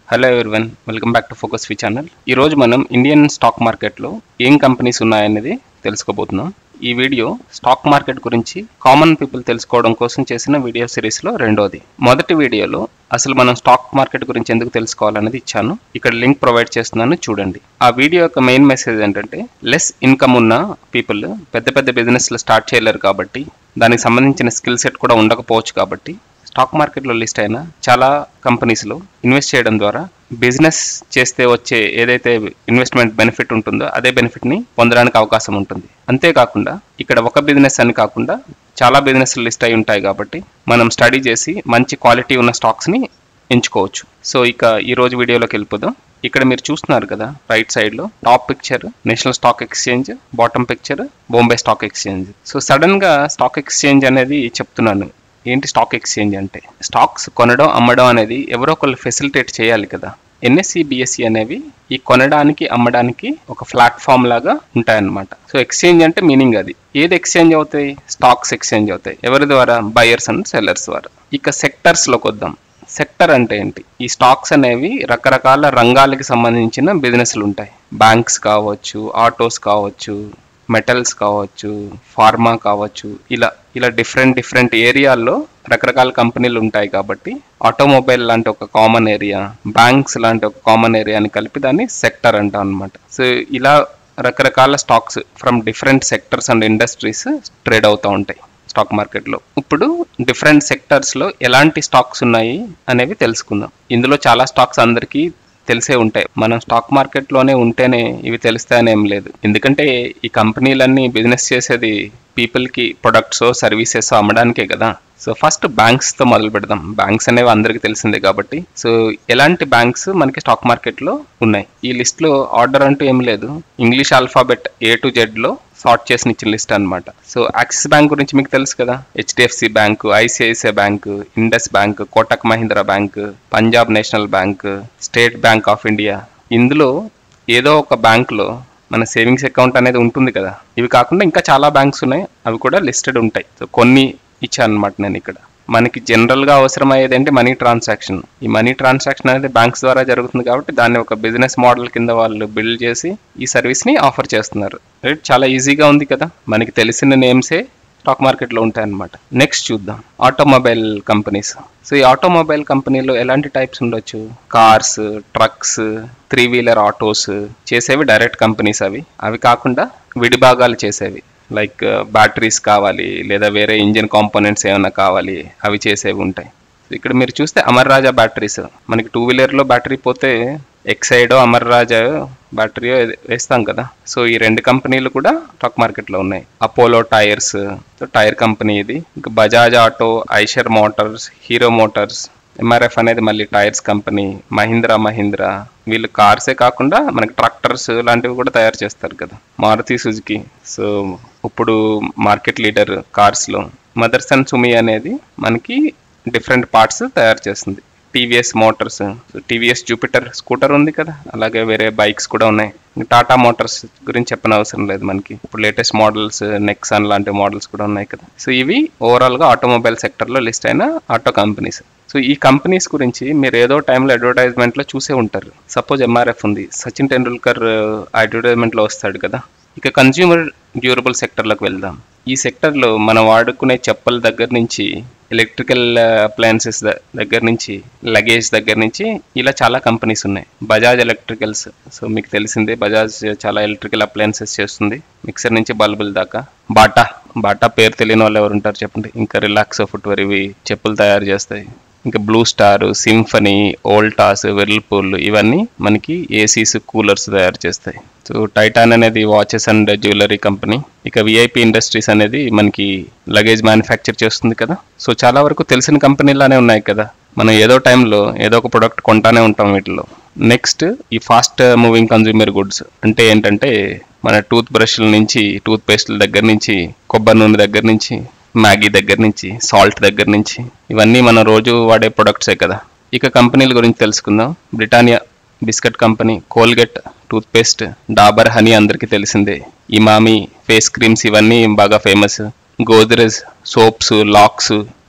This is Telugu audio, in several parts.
hello everyone welcome back to Focus V channel ఈ రోజు మనం ఇండియన్ స్టాక్ మార్కెట్లో ఏం కంపెనీస్ ఉన్నాయనేది తెలుసుకోబోతున్నాం ఈ వీడియో స్టాక్ మార్కెట్ గురించి కామన్ పీపుల్ తెలుసుకోవడం కోసం చేసిన వీడియో సిరీస్లో రెండోది మొదటి వీడియోలో అసలు మనం స్టాక్ మార్కెట్ గురించి ఎందుకు తెలుసుకోవాలనేది ఇచ్చాను ఇక్కడ లింక్ ప్రొవైడ్ చేస్తున్నాను చూడండి ఆ వీడియో యొక్క మెయిన్ మెసేజ్ ఏంటంటే లెస్ ఇన్కమ్ ఉన్న పీపుల్ పెద్ద పెద్ద బిజినెస్లు స్టార్ట్ చేయలేరు కాబట్టి దానికి సంబంధించిన స్కిల్ సెట్ కూడా ఉండకపోవచ్చు కాబట్టి స్టాక్ మార్కెట్లో లిస్ట్ అయిన చాలా కంపెనీస్లో ఇన్వెస్ట్ చేయడం ద్వారా బిజినెస్ చేస్తే వచ్చే ఏదైతే ఇన్వెస్ట్మెంట్ బెనిఫిట్ ఉంటుందో అదే బెనిఫిట్ని పొందడానికి అవకాశం ఉంటుంది అంతేకాకుండా ఇక్కడ ఒక బిజినెస్ అని కాకుండా చాలా బిజినెస్ లిస్ట్ అయి ఉంటాయి కాబట్టి మనం స్టడీ చేసి మంచి క్వాలిటీ ఉన్న స్టాక్స్ని ఎంచుకోవచ్చు సో ఇక ఈ రోజు వీడియోలోకి వెళ్ళిపోదాం ఇక్కడ మీరు చూస్తున్నారు కదా రైట్ సైడ్ లో top picture National Stock Exchange bottom picture Bombay Stock Exchange so sudden గా స్టాక్ ఎక్స్చేంజ్ అనేది చెప్తున్నాను ఏంటి స్టాక్ ఎక్స్చేంజ్ అంటే స్టాక్స్ కొనడం అమ్మడం అనేది ఎవరో ఒకళ్ళు ఫెసిలిటేట్ చేయాలి కదా ఎన్ఎస్సి బిఎస్సి అనేవి ఈ కొనడానికి అమ్మడానికి ఒక ప్లాట్ఫామ్ లాగా ఉంటాయన్నమాట సో ఎక్స్చేంజ్ అంటే మీనింగ్ అది ఏది ఎక్స్చేంజ్ అవుతాయి స్టాక్స్ ఎక్స్చేంజ్ అవుతాయి ఎవరి ద్వారా బయర్స్ అండ్ సెల్లర్స్ ద్వారా ఇక సెక్టర్స్ లోకి వద్దాం సెక్టర్ అంటే ఏంటి ఈ స్టాక్స్ అనేవి రకరకాల రంగాలకి సంబంధించిన బిజినెస్లు ఉంటాయి బ్యాంక్స్ కావచ్చు ఆటోస్ కావచ్చు మెటల్స్ కావచ్చు ఫార్మా కావచ్చు ఇలా ఇలా డిఫరెంట్ డిఫరెంట్ ఏరియాల్లో రకరకాల కంపెనీలు ఉంటాయి కాబట్టి ఆటోమొబైల్ లాంటి ఒక కామన్ ఏరియా బ్యాంక్స్ లాంటి ఒక కామన్ ఏరియాని కలిపి దాన్ని సెక్టర్ అంటాం అనమాట సో ఇలా రకరకాల stocks from different sectors and industries trade అవుతూ ఉంటాయి స్టాక్ మార్కెట్లో ఇప్పుడు డిఫరెంట్ సెక్టర్స్లో ఎలాంటి స్టాక్స్ ఉన్నాయి అనేవి తెలుసుకుందాం ఇందులో చాలా స్టాక్స్ అందరికీ తెలిసే ఉంటాయి మనం స్టాక్ మార్కెట్లోనే ఉంటేనే ఇవి తెలుస్తాయని ఏం లేదు ఎందుకంటే ఈ కంపెనీలన్నీ బిజినెస్ చేసేది పీపుల్కి ప్రొడక్ట్స్ సర్వీసెస్ అమ్మడానికే కదా సో ఫస్ట్ బ్యాంక్స్తో మొదలు పెడదాం బ్యాంక్స్ అనేవి అందరికీ తెలిసిందే కాబట్టి సో ఎలాంటి బ్యాంక్స్ మనకి స్టాక్ మార్కెట్లో ఉన్నాయి ఈ లిస్ట్లో ఆర్డర్ అంటూ ఏం లేదు ఇంగ్లీష్ ఆల్ఫాబెట్ ఏ టు జెడ్లో సార్ట్ చేసిన ఇచ్చిన లిస్ట్ అనమాట సో యాక్సిస్ బ్యాంక్ గురించి మీకు తెలుసు కదా HDFC Bank ICICI Bank Indus Bank Kotak Mahindra Bank Punjab National Bank State Bank of India ఇందులో ఏదో ఒక బ్యాంకులో మన సేవింగ్స్ అకౌంట్ అనేది ఉంటుంది కదా ఇవి కాకుండా ఇంకా చాలా బ్యాంక్స్ ఉన్నాయి అవి కూడా లిస్టెడ్ ఉంటాయి సో కొన్ని ఇచ్చాను అనమాట నేను ఇక్కడ మనకి జనరల్గా అవసరమయ్యేది ఏంటి మనీ ట్రాన్సాక్షన్ ఈ మనీ ట్రాన్సాక్షన్ అనేది బ్యాంక్స్ ద్వారా జరుగుతుంది కాబట్టి దాన్ని ఒక బిజినెస్ మోడల్ కింద వాళ్ళు బిల్డ్ చేసి ఈ సర్వీస్ని ఆఫర్ చేస్తున్నారు రైట్ చాలా ఈజీగా ఉంది కదా మనకి తెలిసిన నేమ్సే స్టాక్ మార్కెట్లో ఉంటాయన్నమాట నెక్స్ట్ చూద్దాం ఆటోమొబైల్ కంపెనీస్ సో ఈ ఆటోమొబైల్ కంపెనీలో ఎలాంటి టైప్స్ ఉండొచ్చు cars trucks three wheeler autos చేసేవి డైరెక్ట్ కంపెనీస్ అవి అవి కాకుండా విడిభాగాలు చేసేవి లైక్ బ్యాటరీస్ కావాలి లేదా వేరే ఇంజిన్ కాంపోనెంట్స్ ఏమైనా కావాలి అవి చేసేవి ఉంటాయి ఇక్కడ మీరు చూస్తే అమర్ రాజా బ్యాటరీస్ మనకి టూ వీలర్లో బ్యాటరీ పోతే ఎక్సైడో అమర్ రాజా బ్యాటరీ వేస్తాం కదా సో ఈ రెండు కంపెనీలు కూడా స్టాక్ మార్కెట్లో ఉన్నాయి అపోలో టైర్స్ టైర్ కంపెనీ ఇది ఇంకా Bajaj Auto Eicher Motors Hero Motors MRF అనేది మళ్ళీ టైర్స్ కంపెనీ మహీంద్రా మహీంద్రా వీళ్ళు కార్సే కాకుండా మనకి ట్రాక్టర్స్ లాంటివి కూడా తయారు చేస్తారు కదా మారుతి సుజుకి సో ఇప్పుడు మార్కెట్ లీడర్ కార్స్లో మదర్సన్ సుమి అనేది మనకి డిఫరెంట్ పార్ట్స్ తయారు చేస్తుంది TVS Motors TVS Jupiter scooter ఉంది కదా అలాగే వేరే బైక్స్ కూడా ఉన్నాయి టాటా మోటార్స్ గురించి చెప్పిన అవసరం లేదు మనకి ఇప్పుడు లేటెస్ట్ మోడల్స్ నెక్సాన్ లాంటి మోడల్స్ కూడా ఉన్నాయి కదా సో ఇవి ఓవరాల్గా ఆటోమొబైల్ సెక్టర్లో లిస్ట్ అయిన ఆటో కంపెనీస్ సో ఈ కంపెనీస్ గురించి మీరు ఏదో టైంలో అడ్వర్టైజ్మెంట్లో చూసే ఉంటారు సపోజ్ ఎంఆర్ఎఫ్ ఉంది సచిన్ టెండూల్కర్ అడ్వర్టైజ్మెంట్లో వస్తాడు కదా ఇక కన్జ్యూమర్ డ్యూరబుల్ సెక్టర్లోకి వెళ్దాం ఈ సెక్టర్లో మనం వాడుకునే చెప్పుల దగ్గర నుంచి ఎలక్ట్రికల్ అప్లయన్సెస్ దగ్గర నుంచి లగేజ్ దగ్గర నుంచి ఇలా చాలా కంపెనీస్ ఉన్నాయి బజాజ్ ఎలక్ట్రికల్స్ సో మీకు తెలిసిందే బజాజ్ చాలా ఎలక్ట్రికల్ అప్లయన్సెస్ చేస్తుంది మిక్సర్ నుంచి బల్బుల దాకా బాటా బాటా పేరు తెలియని వాళ్ళు ఎవరు ఉంటారు చెప్పండి ఇంకా రిలాక్స్ ఫుట్వేర్ ఇవి చెప్పులు తయారు చేస్తాయి ఇంకా Blue Star Symphony Voltas Whirlpool ఇవన్నీ మనకి ఏసీస్ కూలర్స్ తయారు చేస్తాయి సో టైటాన్ అనేది వాచెస్ అండ్ జ్యువెలరీ కంపెనీ ఇక విఐపి ఇండస్ట్రీస్ అనేది మనకి లగేజ్ మ్యానుఫ్యాక్చర్ చేస్తుంది కదా సో చాలా వరకు తెలిసిన కంపెనీలానే ఉన్నాయి కదా మనం ఏదో టైంలో ఏదో ఒక ప్రొడక్ట్ కొంటానే ఉంటాం వీటిలో నెక్స్ట్ ఈ ఫాస్ట్ మూవింగ్ కన్జ్యూమర్ గుడ్స్ అంటే ఏంటంటే మన టూత్ బ్రష్ల నుంచి టూత్ పేస్ట్ల దగ్గర నుంచి కొబ్బరి నూనె దగ్గర నుంచి మ్యాగీ దగ్గర నుంచి సాల్ట్ దగ్గర నుంచి ఇవన్నీ మనం రోజు వాడే ప్రొడక్ట్సే కదా ఇక కంపెనీల గురించి తెలుసుకుందాం Britannia biscuit company Colgate toothpaste Dabur honey అందరికీ తెలిసిందే ఇమామి ఫేస్ క్రీమ్స్ ఇవన్నీ బాగా ఫేమస్ గోద్రెజ్ సోప్స్ లాక్స్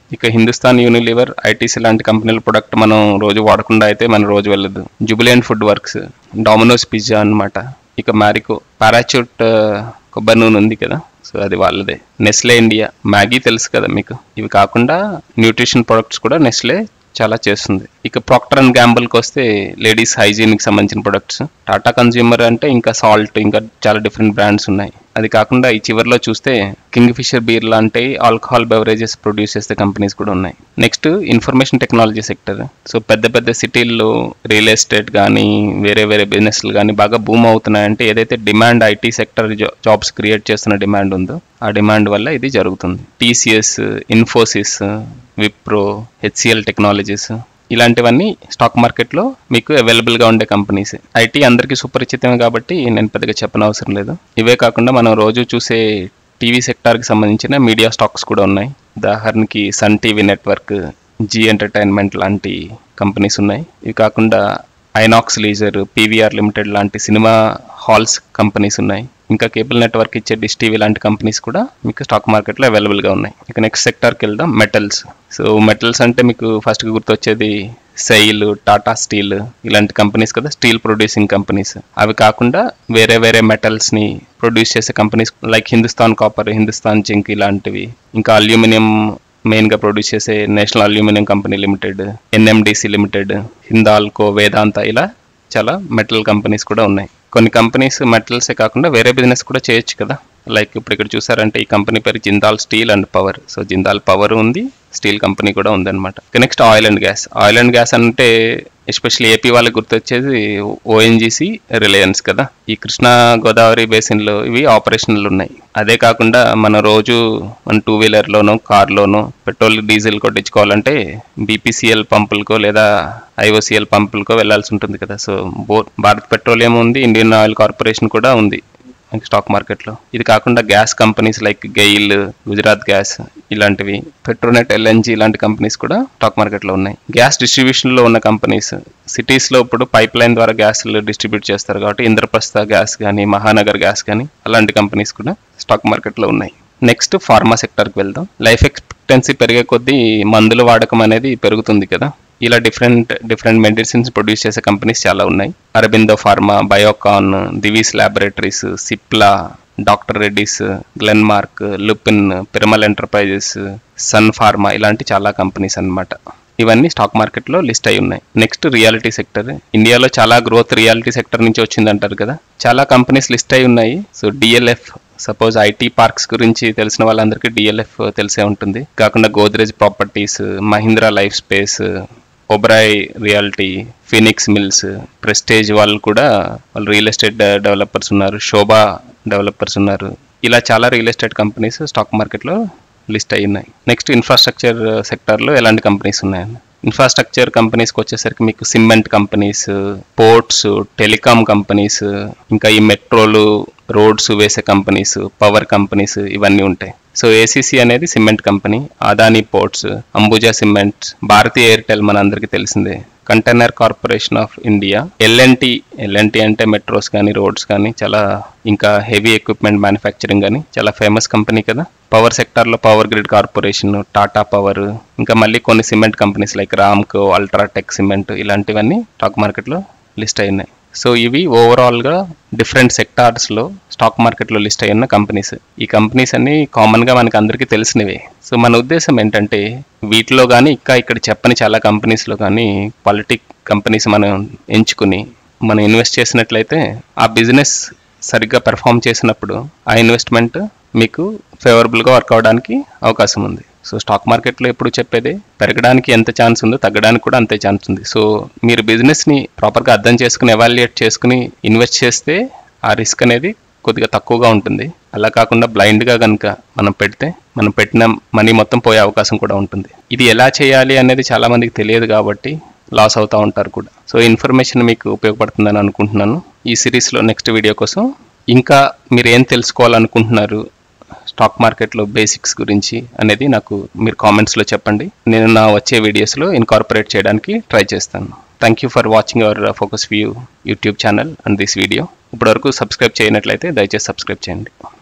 ఇక హిందుస్థాన్ యూనిలివర్ ఐటీసీ లాంటి కంపెనీల ప్రొడక్ట్ మనం రోజు వాడకుండా అయితే మన రోజు వెళ్ళదు Jubilant food works Domino's pizza అన్నమాట ఇక మ్యారికో పారాచూట్ కొబ్బరి నూనె ఉంది కదా సో అది వాళ్ళదే నెస్లే ఇండియా మ్యాగీ తెలుసు కదా మీకు ఇవి కాకుండా న్యూట్రిషన్ ప్రొడక్ట్స్ కూడా నెస్లే చాలా చేస్తుంది ఇక ప్రాక్టర్ అండ్ గ్యాంబుల్కి వస్తే లేడీస్ హైజీన్కి సంబంధించిన ప్రొడక్ట్స్ టాటా కన్జ్యూమర్ అంటే ఇంకా సాల్ట్ ఇంకా చాలా డిఫరెంట్ బ్రాండ్స్ ఉన్నాయి అది కాకుండా ఈ చివరిలో చూస్తే కింగ్ ఫిషర్ బీర్ లాంటి ఆల్కహాల్ బెవరేజెస్ ప్రొడ్యూస్ చేసే కంపెనీస్ కూడా ఉన్నాయి next information technology sector so పెద్ద పెద్ద సిటీల్లో రియల్ ఎస్టేట్ కానీ వేరే వేరే బిజినెస్లు కానీ బాగా బూమ్ అవుతున్నాయంటే ఏదైతే demand IT sector jobs create చేస్తున్న డిమాండ్ ఉందో ఆ డిమాండ్ వల్ల ఇది జరుగుతుంది TCS Infosys Wipro HCL Technologies ఇలాంటివన్నీ స్టాక్ మార్కెట్లో మీకు అవైలబుల్గా ఉండే కంపెనీస్ ఐటీ అందరికీ సుపరిచితమే కాబట్టి నేను పెద్దగా చెప్పనవసరం లేదు ఇవే కాకుండా మనం రోజు చూసే టీవీ సెక్టార్కి సంబంధించిన మీడియా స్టాక్స్ కూడా ఉన్నాయి ఉదాహరణకి Sun TV network Zee entertainment లాంటి కంపెనీస్ ఉన్నాయి ఇవి కాకుండా ఐనాక్స్ లీజర్ పీవీఆర్ లిమిటెడ్ లాంటి సినిమా హాల్స్ కంపెనీస్ ఉన్నాయి ఇంకా కేబుల్ నెట్వర్క్ ఇచ్చే డిష్ టీవీ లాంటి కంపెనీస్ కూడా మీకు స్టాక్ మార్కెట్లో అవైలబుల్గా ఉన్నాయి ఇక నెక్స్ట్ సెక్టార్కి వెళ్దాం మెటల్స్ సో మెటల్స్ అంటే మీకు ఫస్ట్గా గుర్తొచ్చేది సెయిల్ టాటా స్టీల్ ఇలాంటి కంపెనీస్ కదా స్టీల్ ప్రొడ్యూసింగ్ కంపెనీస్ అవి కాకుండా వేరే వేరే మెటల్స్ని ప్రొడ్యూస్ చేసే companies like Hindustan copper Hindustan zinc ఇలాంటివి ఇంకా అల్యూమినియం మెయిన్గా ప్రొడ్యూస్ చేసే National Aluminium Company Limited NMDC Limited Hindalco Vedanta ఇలా చాలా మెటల్ కంపెనీస్ కూడా ఉన్నాయి కొన్ని కంపెనీస్ మెటల్సే కాకుండా వేరే బిజినెస్ కూడా చేయొచ్చు కదా లైక్ ఇప్పుడు ఇక్కడ చూసారంటే ఈ కంపెనీ పేరు Jindal steel and power so Jindal power ఉంది స్టీల్ కంపెనీ కూడా ఉందన్నమాట next oil and gas oil and gas అంటే ఎస్పెషల్లీ ఏపీ వాళ్ళకి గుర్తొచ్చేది ఓఎన్జీసీ రిలయన్స్ కదా ఈ కృష్ణా గోదావరి బేసిన్లో ఇవి ఆపరేషన్లు ఉన్నాయి అదే కాకుండా మన రోజు మన టూ వీలర్లోనో కార్లోనో పెట్రోల్ డీజిల్ కొట్టించుకోవాలంటే బీపీసీఎల్ పంపులకో లేదా ఐఓసీఎల్ పంపులకో వెళ్ళాల్సి ఉంటుంది కదా సో బో భారత్ పెట్రోలియం ఉంది ఇండియన్ ఆయిల్ కార్పొరేషన్ కూడా ఉంది స్టాక్ మార్కెట్లో ఇది కాకుండా gas companies like GAIL Gujarat gas ఇలాంటివి పెట్రోనెట్ ఎల్ఎన్జీ ఇలాంటి కంపెనీస్ కూడా స్టాక్ మార్కెట్లో ఉన్నాయి గ్యాస్ డిస్ట్రిబ్యూషన్లో ఉన్న కంపెనీస్ సిటీస్లో ఇప్పుడు పైప్ లైన్ ద్వారా గ్యాస్లు డిస్ట్రిబ్యూట్ చేస్తారు కాబట్టి ఇంద్రప్రస్థ గ్యాస్ కానీ మహానగర్ గ్యాస్ కానీ అలాంటి కంపెనీస్ కూడా స్టాక్ మార్కెట్లో ఉన్నాయి నెక్స్ట్ ఫార్మా సెక్టర్కి వెళ్దాం లైఫ్ ఎక్స్పెక్టెన్సీ పెరిగే కొద్దీ మందుల వాడకం అనేది పెరుగుతుంది కదా ఇలా డిఫరెంట్ డిఫరెంట్ మెడిసిన్స్ ప్రొడ్యూస్ చేసే కంపెనీస్ చాలా ఉన్నాయి Aurobindo pharma Biocon Divi's laboratories Cipla doctor Reddy's Glenmark Lupin Piramal enterprises Sun Pharma ఇలాంటి చాలా కంపెనీస్ అన్నమాట ఇవన్నీ స్టాక్ మార్కెట్లో లిస్ట్ అయి ఉన్నాయి నెక్స్ట్ రియాలిటీ సెక్టర్ ఇండియాలో చాలా గ్రోత్ రియాలిటీ సెక్టర్ నుంచి వచ్చింది అంటారు కదా చాలా కంపెనీస్ లిస్ట్ అయి ఉన్నాయి so DLF suppose IT parks గురించి తెలిసిన వాళ్ళందరికీ డిఎల్ఎఫ్ తెలిసే ఉంటుంది కాకుండా Godrej properties Mahindra life space Oberoi reality Phoenix Mills Prestige వాళ్ళు కూడా వాళ్ళు రియల్ ఎస్టేట్ డెవలపర్స్ ఉన్నారు శోభా డెవలపర్స్ ఉన్నారు ఇలా చాలా రియల్ ఎస్టేట్ కంపెనీస్ స్టాక్ మార్కెట్లో లిస్ట్ అయి ఉన్నాయి నెక్స్ట్ ఇన్ఫ్రాస్ట్రక్చర్ సెక్టర్లో ఎలాంటి కంపెనీస్ ఉన్నాయండి ఇన్ఫ్రాస్ట్రక్చర్ కంపెనీస్కి వచ్చేసరికి మీకు cement companies ports telecom companies ఇంకా ఈ మెట్రోలు రోడ్స్ వేసే కంపెనీస్ పవర్ కంపెనీస్ ఇవన్నీ ఉంటాయి సో ఏసీసీ అనేది cement company Adani ports Ambuja cements Bharti Airtel మన అందరికీ తెలిసిందే container corporation of India L&T L&T అంటే మెట్రోస్ కానీ రోడ్స్ కానీ చాలా ఇంకా హెవీ ఎక్విప్మెంట్ మ్యానుఫ్యాక్చరింగ్ కానీ చాలా ఫేమస్ కంపెనీ కదా పవర్ సెక్టార్లో power grid corporation Tata power ఇంకా మళ్ళీ కొన్ని cement companies like Ramco UltraTech cement ఇలాంటివన్నీ స్టాక్ మార్కెట్లో లిస్ట్ అయినాయి సో ఇవి ఓవరాల్గా డిఫరెంట్ సెక్టార్స్లో స్టాక్ మార్కెట్లో లిస్ట్ అయిన కంపెనీస్ ఈ కంపెనీస్ అన్ని కామన్గా మనకి అందరికీ తెలిసినవే సో మన ఉద్దేశం ఏంటంటే వీటిలో కానీ ఇంకా ఇక్కడ చెప్పని చాలా కంపెనీస్లో కానీ క్వాలిటీ కంపెనీస్ మనం ఎంచుకుని మనం ఇన్వెస్ట్ చేసినట్లయితే ఆ బిజినెస్ సరిగ్గా పెర్ఫామ్ చేసినప్పుడు ఆ ఇన్వెస్ట్మెంట్ మీకు ఫేవరబుల్గా వర్క్ అవడానికి అవకాశం ఉంది సో స్టాక్ మార్కెట్లో ఎప్పుడు చెప్పేది పెరగడానికి ఎంత ఛాన్స్ ఉందో తగ్గడానికి కూడా అంతే ఛాన్స్ ఉంది సో మీరు బిజినెస్ని ప్రాపర్గా అర్థం చేసుకుని ఎవాల్యుయేట్ చేసుకుని ఇన్వెస్ట్ చేస్తే ఆ రిస్క్ అనేది కొద్దిగా తక్కువగా ఉంటుంది అలా కాకుండా బ్లైండ్గా కనుక మనం పెడితే మనం పెట్టిన మనీ మొత్తం పోయే అవకాశం కూడా ఉంటుంది ఇది ఎలా చేయాలి అనేది చాలా మందికి తెలియదు కాబట్టి లాస్ అవుతూ ఉంటారు కూడా సో ఇన్ఫర్మేషన్ మీకు ఉపయోగపడుతుందని అనుకుంటున్నాను ఈ సిరీస్లో నెక్స్ట్ వీడియో కోసం ఇంకా మీరు ఏం తెలుసుకోవాలనుకుంటున్నారు స్టాక్ మార్కెట్లో బేసిక్స్ గురించి అనేది నాకు మీరు కామెంట్స్లో చెప్పండి నేను నా వచ్చే వీడియోస్లో ఇన్కార్పొరేట్ చేయడానికి ట్రై చేస్తాను thank you for watching our focus view YouTube channel and this video ఇప్పటివరకు సబ్స్క్రైబ్ చేయనట్లయితే దయచేసి సబ్స్క్రైబ్ చేయండి